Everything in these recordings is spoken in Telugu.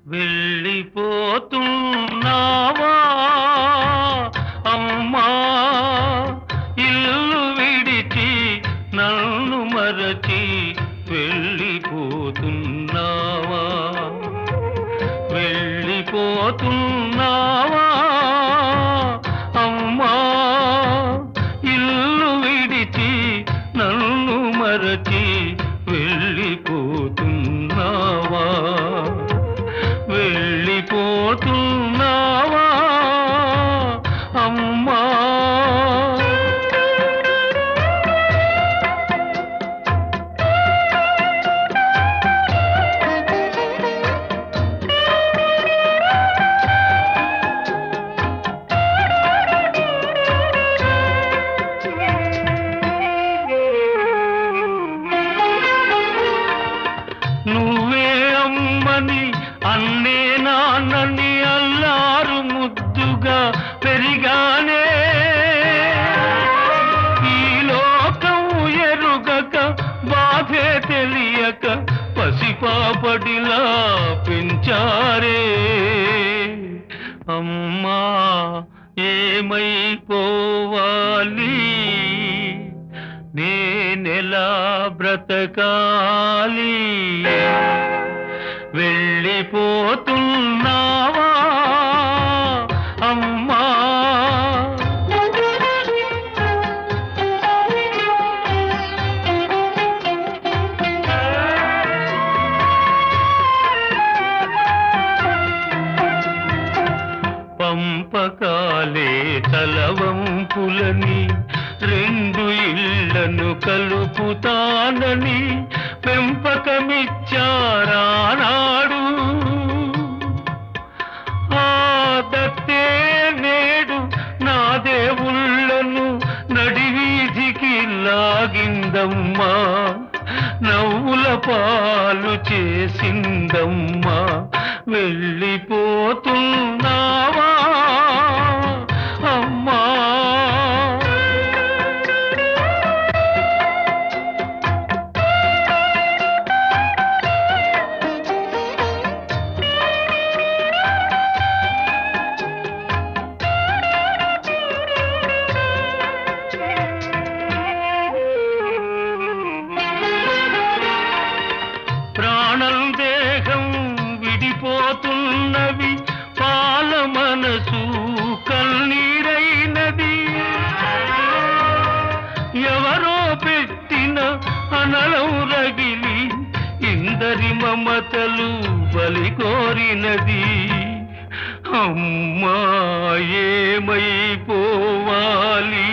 వెళ్ళిపోతున్నావా అమ్మా ఇల్లు విడిచి నన్ను మరచి వెళ్ళిపోతున్నావా వెళ్ళిపోతున్నావా అమ్మా ఇల్లు విడిచి నన్ను మరచి వెళ్ళిపోతున్నావా వెళ్ళిపోతున్నావా అమ్మా నువ్వే అమ్మని అన్నే నాన్నని అల్లారు ముద్దుగా పెరిగానే ఈ లోకం ఎరుగక బాధే తెలియక పసిపాపడిలా పెంచారే అమ్మా ఏమైపోవాలి నేనెలా బ్రతకాలి వెళ్ళిపోతున్నావా అమ్మా పంపకాలే తలవంపులని రెండు ఇళ్లను కలుపుతానని పెంపకమిచ్చారానాడు ఆ దత్తే నేడు నా దేవుళ్ళను నడివీధికి లాగిందమ్మా నవ్వుల పాలు చేసిందమ్మా వెళ్ళిపోతున్నావా అమ్మా ప్రాణం దేహం విడిపోతున్నవి పాల మనసు కన్నీరైనది ఎవరో పెట్టిన అనలం రగిలి ఇందరి మమతలు బలి కోరినది అమ్మా ఏమైపోవాలి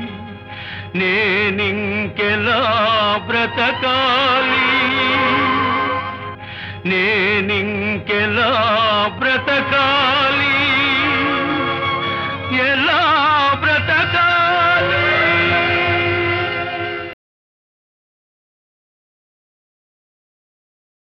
నేనింకెలా బ్రతకాలి నేనింకెలా బ్రతకాలి ఎలా బ్రతకాలి